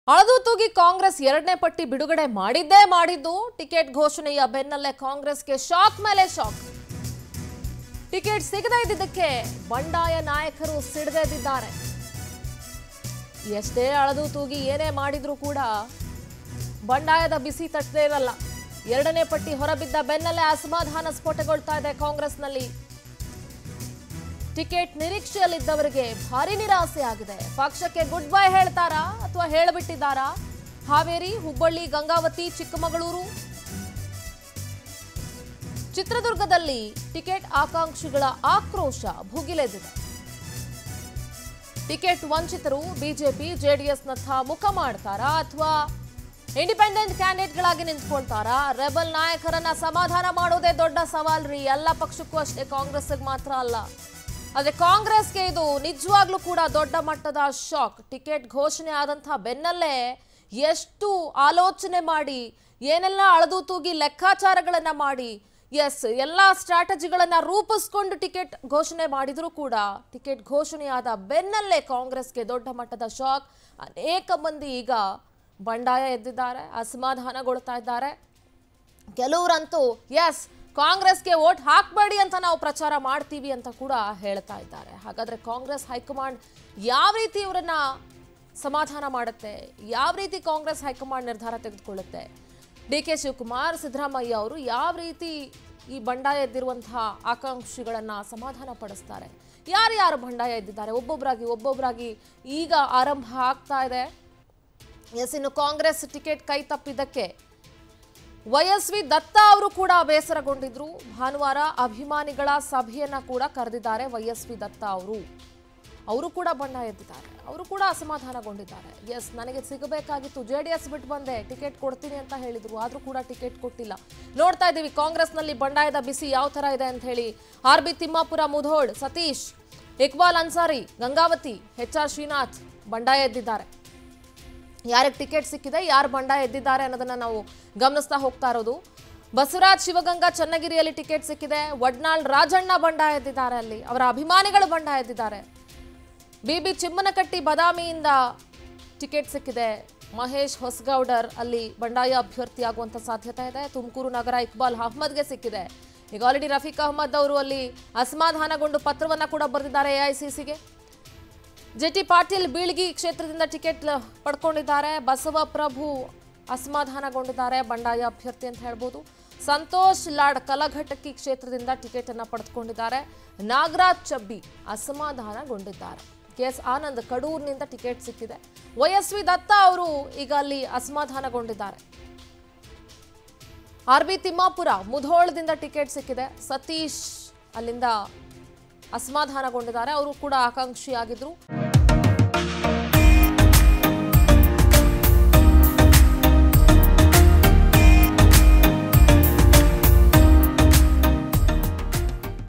ಅಳದು ತೂಗಿ ಕಾಂಗ್ರೆಸ್ ಎರಡನೇ ಪಟ್ಟಿ ಬಿಡುಗಡೆ ಮಾಡಿದ್ದೇ ಮಾಡಿದ್ದು ಟಿಕೆಟ್ ಘೋಷಣೆಯ ಬೆನ್ನಲ್ಲೇ ಕಾಂಗ್ರೆಸ್ಗೆ ಶಾಕ್ ಮೇಲೆ ಶಾಕ್ ಟಿಕೆಟ್ ಸಿಗದೇ ಇದ್ದಿದ್ದಕ್ಕೆ ಬಂಡಾಯ ನಾಯಕರು ಸಿಡಿದೆದ್ದಿದ್ದಾರೆ ಎಷ್ಟೇ ಅಳದು ತೂಗಿ ಏನೇ ಮಾಡಿದ್ರೂ ಕೂಡ ಬಂಡಾಯದ ಬಿಸಿ ತಟ್ಟದೇ ಇರಲ್ಲ ಎರಡನೇ ಪಟ್ಟಿ ಹೊರಬಿದ್ದ ಬೆನ್ನಲ್ಲೇ ಅಸಮಾಧಾನ ಸ್ಫೋಟಗೊಳ್ತಾ ಇದೆ ಕಾಂಗ್ರೆಸ್ನಲ್ಲಿ ಟಿಕೆಟ್ ನಿರೀಕ್ಷೆಯಲ್ಲಿದ್ದವರಿಗೆ ಭಾರಿ ನಿರಾಸೆ ಆಗಿದೆ ಪಕ್ಷಕ್ಕೆ ಗುಡ್ ಬೈ ಹೇಳ್ತಾರಾ ಅಥವಾ ಹೇಳಿಬಿಟ್ಟಿದ್ದಾರಾ ಹಾವೇರಿ ಹುಬ್ಬಳ್ಳಿ ಗಂಗಾವತಿ ಚಿಕ್ಕಮಗಳೂರು ಚಿತ್ರದುರ್ಗದಲ್ಲಿ ಟಿಕೆಟ್ ಆಕಾಂಕ್ಷಿಗಳ ಆಕ್ರೋಶ ಭುಗಿಲೆದಿದೆ ಟಿಕೆಟ್ ವಂಚಿತರು ಬಿಜೆಪಿ ಜೆಡಿಎಸ್ನತ್ತ ಮುಖ ಮಾಡ್ತಾರಾ ಅಥವಾ ಇಂಡಿಪೆಂಡೆಂಟ್ ಕ್ಯಾಂಡಿಡೇಟ್ಗಳಾಗಿ ನಿಂತ್ಕೊಳ್ತಾರಾ ರೆಬಲ್ ನಾಯಕರನ್ನ ಸಮಾಧಾನ ಮಾಡೋದೇ ದೊಡ್ಡ ಸವಾಲ್ ರೀ ಎಲ್ಲ ಪಕ್ಷಕ್ಕೂ ಅಷ್ಟೇ ಕಾಂಗ್ರೆಸ್ಗೆ ಮಾತ್ರ ಅಲ್ಲ ಆದ್ರೆ ಕಾಂಗ್ರೆಸ್ಗೆ ಇದು ನಿಜವಾಗ್ಲೂ ಕೂಡ ದೊಡ್ಡ ಮಟ್ಟದ ಶಾಕ್ ಟಿಕೆಟ್ ಘೋಷಣೆ ಆದಂತಹ ಬೆನ್ನಲ್ಲೇ ಎಷ್ಟು ಆಲೋಚನೆ ಮಾಡಿ ಏನೆಲ್ಲ ಅಳದು ತೂಗಿ ಲೆಕ್ಕಾಚಾರಗಳನ್ನ ಮಾಡಿ ಎಸ್ ಎಲ್ಲ ಸ್ಟ್ರಾಟಜಿಗಳನ್ನ ರೂಪಿಸ್ಕೊಂಡು ಟಿಕೆಟ್ ಘೋಷಣೆ ಮಾಡಿದ್ರು ಕೂಡ ಟಿಕೆಟ್ ಘೋಷಣೆಯಾದ ಬೆನ್ನಲ್ಲೇ ಕಾಂಗ್ರೆಸ್ಗೆ ದೊಡ್ಡ ಮಟ್ಟದ ಶಾಕ್ ಅನೇಕ ಮಂದಿ ಈಗ ಬಂಡಾಯ ಎದ್ದಿದ್ದಾರೆ ಅಸಮಾಧಾನಗೊಳ್ತಾ ಇದ್ದಾರೆ ಕೆಲವರಂತೂ ಎಸ್ ಕಾಂಗ್ರೆಸ್ಗೆ ವೋಟ್ ಹಾಕಬೇಡಿ ಅಂತ ನಾವು ಪ್ರಚಾರ ಮಾಡ್ತೀವಿ ಅಂತ ಕೂಡ ಹೇಳ್ತಾ ಇದ್ದಾರೆ ಹಾಗಾದ್ರೆ ಕಾಂಗ್ರೆಸ್ ಹೈಕಮಾಂಡ್ ಯಾವ ರೀತಿ ಇವರನ್ನ ಸಮಾಧಾನ ಮಾಡುತ್ತೆ ಯಾವ ರೀತಿ ಕಾಂಗ್ರೆಸ್ ಹೈಕಮಾಂಡ್ ನಿರ್ಧಾರ ತೆಗೆದುಕೊಳ್ಳುತ್ತೆ ಡಿ ಕೆ ಶಿವಕುಮಾರ್ ಸಿದ್ದರಾಮಯ್ಯ ಅವರು ಯಾವ ರೀತಿ ಈ ಬಂಡಾಯ ಎದ್ದಿರುವಂತಹ ಆಕಾಂಕ್ಷಿಗಳನ್ನ ಸಮಾಧಾನ ಪಡಿಸ್ತಾರೆ ಯಾರ್ಯಾರು ಬಂಡಾಯ ಎದ್ದಿದ್ದಾರೆ ಒಬ್ಬೊಬ್ಬರಾಗಿ ಒಬ್ಬೊಬ್ಬರಾಗಿ ಈಗ ಆರಂಭ ಆಗ್ತಾ ಇದೆ ಎಸ್ ಇನ್ನು ಕಾಂಗ್ರೆಸ್ ಟಿಕೆಟ್ ಕೈ ತಪ್ಪಿದ್ದಕ್ಕೆ ವೈಎಸ್ವಿ ದತ್ತಾ ಅವರು ಕೂಡ ಬೇಸರಗೊಂಡಿದ್ರು ಭಾನುವಾರ ಅಭಿಮಾನಿಗಳ ಸಭೆಯನ್ನ ಕೂಡ ಕರೆದಿದ್ದಾರೆ ವೈಎಸ್ವಿ ದತ್ತಾ ಅವರು ಅವರು ಕೂಡ ಬಣ್ಣ ಎದ್ದಿದ್ದಾರೆ ಅವರು ಕೂಡ ಅಸಮಾಧಾನಗೊಂಡಿದ್ದಾರೆ ಎಸ್ ನನಗೆ ಸಿಗಬೇಕಾಗಿತ್ತು ಜೆ ಡಿ ಎಸ್ ಬಿಟ್ಟು ಬಂದೆ ಟಿಕೆಟ್ ಕೊಡ್ತೀನಿ ಅಂತ ಹೇಳಿದ್ರು ಆದ್ರೂ ಕೂಡ ಟಿಕೆಟ್ ಕೊಟ್ಟಿಲ್ಲ ನೋಡ್ತಾ ಇದ್ದೀವಿ ಕಾಂಗ್ರೆಸ್ನಲ್ಲಿ ಬಂಡಾಯದ ಬಿಸಿ ಯಾವ ತರ ಇದೆ ಅಂತ ಹೇಳಿ R B Timmapura Mudhol Satish Iqbal Ansari Gangavathi H R Srinath ಬಂಡಾಯ ಎದ್ದಿದ್ದಾರೆ ಯಾರಿಗೆ ಟಿಕೆಟ್ ಸಿಕ್ಕಿದೆ ಯಾರು ಬಂಡ ಎದ್ದಿದ್ದಾರೆ ಅನ್ನೋದನ್ನ ನಾವು ಗಮನಿಸ್ತಾ ಹೋಗ್ತಾ ಇರೋದು ಬಸವರಾಜ್ ಶಿವಗಂಗಾ ಚನ್ನಗಿರಿಯಲ್ಲಿ ಟಿಕೆಟ್ ಸಿಕ್ಕಿದೆ ವಡ್ನಾಳ್ ರಾಜಣ್ಣ ಬಂಡ ಎದ್ದಿದ್ದಾರೆ ಅಲ್ಲಿ ಅವರ ಅಭಿಮಾನಿಗಳು ಬಂಡ ಎದ್ದಿದ್ದಾರೆ ಬಿ ಬಿ ಚಿಮ್ಮನಕಟ್ಟಿ ಬದಾಮಿಯಿಂದ ಟಿಕೆಟ್ ಸಿಕ್ಕಿದೆ ಮಹೇಶ್ ಹೊಸಗೌಡರ್ ಅಲ್ಲಿ ಬಂಡಾಯ ಅಭ್ಯರ್ಥಿ ಆಗುವಂತ ಸಾಧ್ಯತೆ ಇದೆ ತುಮಕೂರು ನಗರ ಇಕ್ಬಾಲ್ ಅಹ್ಮದ್ಗೆ ಸಿಕ್ಕಿದೆ ಈಗ ಆಲ್ರೆಡಿ ರಫೀಕ್ ಅಹ್ಮದ್ ಅವರು ಅಲ್ಲಿ ಅಸಮಾಧಾನಗೊಂಡು ಪತ್ರವನ್ನ ಕೂಡ ಬರೆದಿದ್ದಾರೆ ಎಐಸಿಸಿಗೆ ಜೆ ಟಿ ಪಾಟೀಲ್ ಬೀಳ್ಗಿ ಕ್ಷೇತ್ರದಿಂದ ಟಿಕೆಟ್ ಲ- ಪಡ್ಕೊಂಡಿದ್ದಾರೆ ಬಸವಪ್ರಭು ಅಸಮಾಧಾನಗೊಂಡಿದ್ದಾರೆ ಬಂಡಾಯ ಅಭ್ಯರ್ಥಿ ಅಂತ ಹೇಳ್ಬೋದು ಸಂತೋಷ್ ಲಾಡ್ ಕಲಘಟಕಿ ಕ್ಷೇತ್ರದಿಂದ ಟಿಕೆಟ್ ಅನ್ನ ಪಡೆದುಕೊಂಡಿದ್ದಾರೆ ನಾಗರಾಜ್ ಚಬ್ಬಿ ಅಸಮಾಧಾನಗೊಂಡಿದ್ದಾರೆ ಕೆ ಎಸ್ ಆನಂದ್ ಕಡೂರಿನಿಂದ ಟಿಕೆಟ್ ಸಿಕ್ಕಿದೆ ವೈಎಸ್ವಿ ದತ್ತ ಅವರು ಈಗ ಅಲ್ಲಿ ಅಸಮಾಧಾನಗೊಂಡಿದ್ದಾರೆ ಆರ್ ಬಿ ತಿಮ್ಮಾಪುರ ಮುಧೋಳದಿಂದ ಟಿಕೆಟ್ ಸಿಕ್ಕಿದೆ ಸತೀಶ್ ಅಲ್ಲಿಂದ ಅಸಮಾಧಾನಗೊಂಡಿದ್ದಾರೆ ಅವರು ಕೂಡ ಆಕಾಂಕ್ಷಿಯಾಗಿದ್ರು